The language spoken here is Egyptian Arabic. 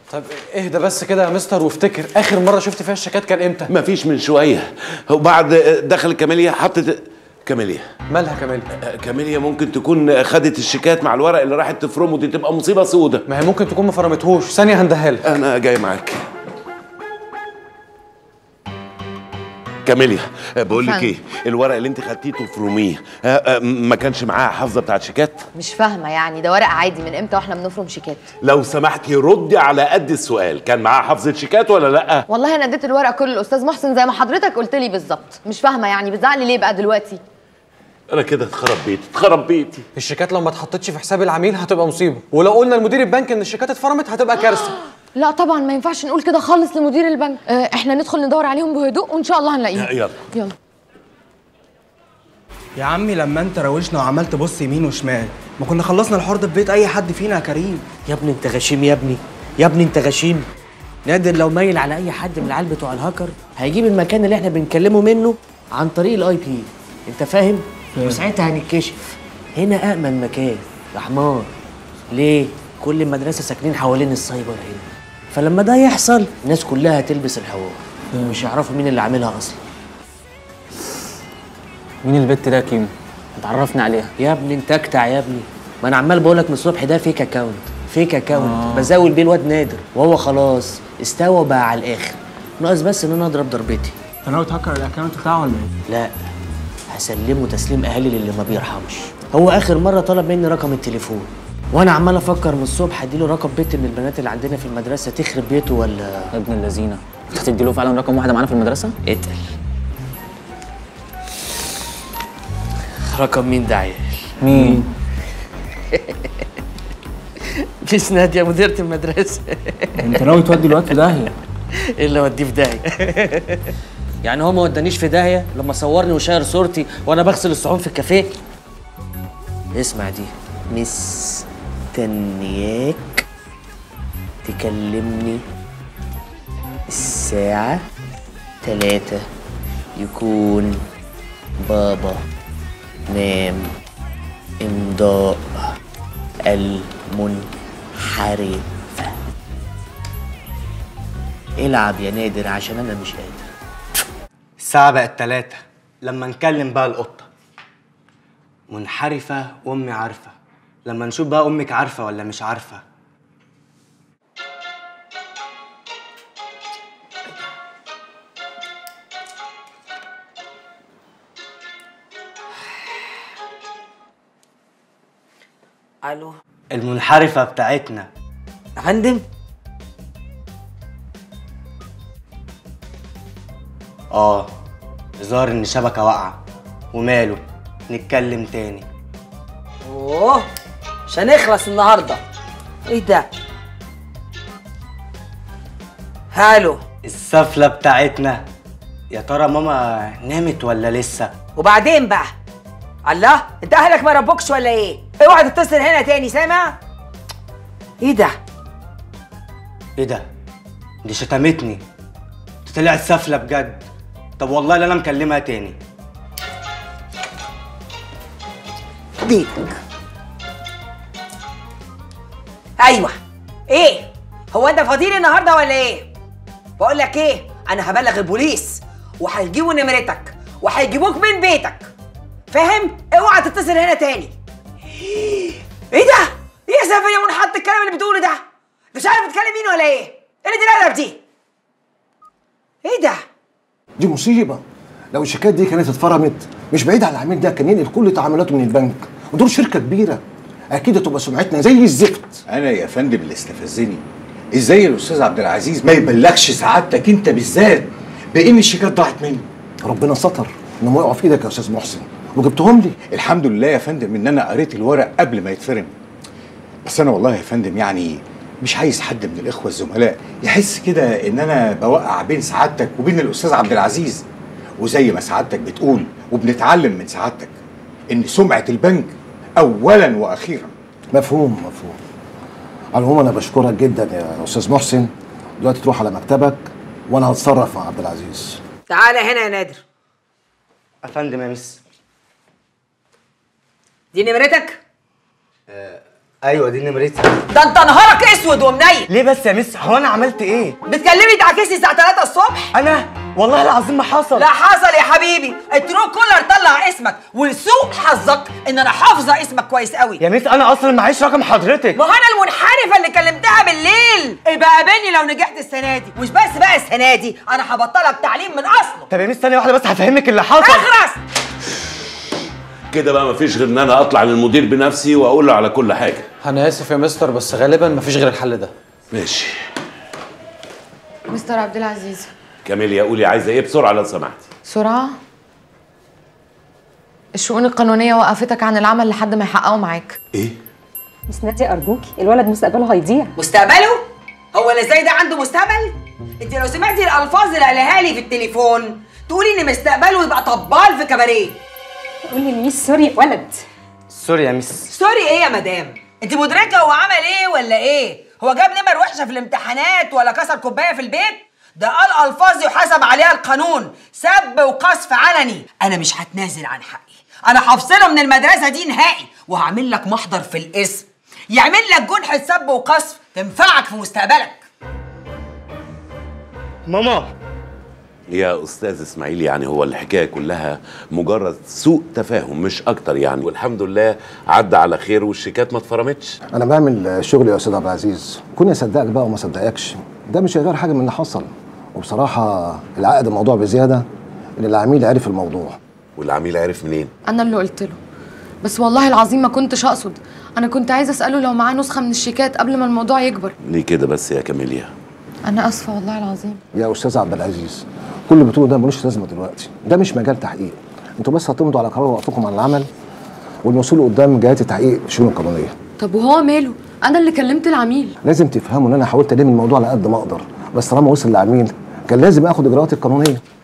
طب اهدى بس كده يا مستر وافتكر اخر مره شفت فيها الشيكات كان امتى مفيش من شويه وبعد دخل كاميليا حطت كاميليا مالها كامل آه، كاميليا ممكن تكون خدت الشيكات مع الورق اللي راحت تفرمه دي تبقى مصيبه سودة ما هي ممكن تكون ما فرمتهوش ثانيه هنديها لك انا جاي معاك كاميليا آه، بقول لك فندم. ايه الورق اللي انت خدتيه تفرميه آه، آه، ما كانش معاها حافظه بتاعت شيكات مش فاهمه يعني ده ورق عادي من امتى واحنا بنفرم شيكات لو سمحتي ردي على قد السؤال كان معاها حافظه شيكات ولا لا والله انا اديت الورق كله للاستاذ محسن زي ما حضرتك قلت لي بالظبط مش فاهمه يعني بتزعلي ليه بقى دلوقتي انا كده اتخرب بيتي اتخرب بيتي الشيكات لو ما اتحطتش في حساب العميل هتبقى مصيبه ولو قلنا لمدير البنك ان الشيكات اتفرمت هتبقى كارثه لا طبعا ما ينفعش نقول كده خالص لمدير البنك اه احنا ندخل ندور عليهم بهدوء وان شاء الله هنلاقيهم يلا يلا يا عمي لما انت روشنا وعمال تبص يمين وشمال ما كنا خلصنا الحوار ده في بيت اي حد فينا يا كريم يا ابني انت غشيم يا ابني يا ابني انت غشيم نادر لو مايل على اي حد من العيال بتوع الهاكر هيجيب المكان اللي احنا بنكلمه منه عن طريق الاي بي انت فاهم وساعتها هنتكشف هنا امن مكان يا حمار ليه كل المدرسه ساكنين حوالين السايبر هنا فلما ده يحصل الناس كلها هتلبس الحوار مش يعرفوا مين اللي عاملها اصلا مين البت ده يا كيمو؟ اتعرفنا عليها يا ابني انت اكتع يا ابني ما انا عمال بقولك من الصبح ده فيك اكاونت فيك اكاونت آه. بزاول بيه الواد نادر وهو خلاص استوى وبقى على الاخر ناقص بس ان انا اضرب ضربتي انت ناوي تهكر الاكونت بتاعه ولا ايه؟ لا هسلمه تسليم اهالي للي ما بيرحمش هو اخر مره طلب مني رقم التليفون وانا عمال افكر من الصبح اديله رقم بنت من البنات اللي عندنا في المدرسه تخرب بيته ولا يا ابن اللذينه انت هتدي له فعلا رقم واحده معانا في المدرسه؟ اتقل رقم مين ده عيال مين؟ مش ناديه مديره المدرسه انت ناوي تودي الواد في داهيه ايه اللي اوديه في داهيه يعني هو ما ودانيش في داهيه لما صورني وشاير صورتي وانا بغسل الصحون في الكافيه اسمع دي مستنياك تكلمني الساعة تلاتة يكون بابا نام امضاء المنحرفة العب يا نادر عشان انا مش قادر الساعة بقت تلاتة لما نكلم بقى القطة منحرفة وأمي عارفة لما نشوف بقى أمك عارفة ولا مش عارفة الو المنحرفة بتاعتنا يا فندم اه ظهر إن شبكة واقعة وماله نتكلم تاني اوه مش هنخلص النهارده ايه ده هالو السفلة بتاعتنا يا ترى ماما نامت ولا لسه؟ وبعدين بقى الله انت اهلك ما ربوكش ولا ايه اوعى تتصل هنا تاني سامع ايه ده ايه ده؟ دي شتمتني دي طلعت سفلة بجد طب والله لا انا مكلمها تاني ديك ايوه ايه هو انت فاضيلي النهارده ولا ايه بقول لك ايه انا هبلغ البوليس وهيجيبوا نمرتك وهيجيبوك من بيتك فاهم اوعى تتصل هنا تاني ايه ده ايه يا سافر يا منحط الكلام اللي بتقوله ده انت مش عارف بتكلم مين ولا ايه ايه اللي دي الادب دي ايه ده دي مصيبة لو الشيكات دي كانت اتفرمت مش بعيد عن العميل ده كان ينقل كل تعاملاته من البنك ودول شركة كبيرة أكيد هتبقى سمعتنا زي الزفت انا يا فندم اللي استفزني ازاي الاستاذ عبد العزيز ما يبلغش سعادتك انت بالذات بان الشيكات ضاعت مني ربنا ستر إنهم وقعوا في إيدك يا أستاذ محسن وجبتهم لي الحمد لله يا فندم ان انا قريت الورق قبل ما يتفرم بس انا والله يا فندم يعني مش عايز حد من الاخوه الزملاء يحس كده ان انا بوقع بين سعادتك وبين الاستاذ عبد العزيز وزي ما سعادتك بتقول وبنتعلم من سعادتك ان سمعه البنك اولا واخيرا مفهوم مفهوم على العموم أنا بشكرك جدا يا أستاذ محسن دلوقتي تروح على مكتبك وأنا هتصرف مع عبد العزيز تعالى هنا يا نادر افندم يا مس دي نمرتك ايوه دي نمرتي ده انت نهارك اسود ومنيل ليه بس يا مس هو انا عملت ايه بتكلمني تعكسي الساعه 3 الصبح انا والله العظيم ما حصل لا حصل يا حبيبي الترو كولر طلع اسمك ولسوء حظك ان انا حافظه اسمك كويس قوي يا مس انا اصلا معيش رقم حضرتك ما هو انا المنحرفه اللي كلمتها بالليل ابقى قابلني لو نجحت السنه دي مش بس بقى السنه دي انا هبطلك تعليم من اصله طب يا مس ثانيه واحده بس هفهمك اللي حصل اخرس كده بقى مفيش غير ان انا اطلع للمدير بنفسي واقول له على كل حاجه انا اسف يا مستر بس غالبا مفيش غير الحل ده ماشي مستر عبد العزيز كاميليا قولي عايزه ايه بسرعه لو سمحتي سرعه الشؤون القانونيه وقفتك عن العمل لحد ما يحققوا معاك ايه مس نادية أرجوكي الولد مستقبله هيضيع مستقبله هو اللي زي ده عنده مستقبل انت لو سمعتي الالفاظ اللي قالها لي في التليفون تقولي ان مستقبله يبقى طبال في كباريه قولي لميس سوري ولد سوري يا مس سوري ايه يا مدام انت مدركه هو عمل ايه ولا ايه هو جاب نمر وحشه في الامتحانات ولا كسر كوبايه في البيت ده قال الفاظ يحاسب عليها القانون سب وقذف علني انا مش هتنازل عن حقي انا هفصله من المدرسه دي نهائي وهعمل لك محضر في الاسم يعمل لك جنحه سب وقذف تنفعك في مستقبلك ماما يا استاذ اسماعيل يعني هو الحكايه كلها مجرد سوء تفاهم مش اكتر يعني والحمد لله عدى على خير والشيكات ما اتفرمتش انا بعمل شغلي يا استاذ عبد العزيز كوني اصدقك بقى وما صدقكش ده مش هيغير حاجه من اللي حصل وبصراحه العقد الموضوع بزياده ان العميل عرف الموضوع والعميل عرف منين انا اللي قلت له بس والله العظيم ما كنتش اقصد انا كنت عايزه اساله لو معاه نسخه من الشيكات قبل ما الموضوع يكبر ليه كده بس يا كاميليا انا اسفه والله العظيم يا استاذ عبد العزيز كل اللي بتقوله ده ملوش لازمه دلوقتي ده مش مجال تحقيق انتوا بس هتمضوا على قرار وقفكم عن العمل والوصول قدام جهات التحقيق الشؤون القانونيه طب وهو ماله انا اللي كلمت العميل لازم تفهموا ان انا حاولت الم الموضوع على قد ما اقدر بس طالما وصل للعميل كان لازم اخد اجراءاتي القانونيه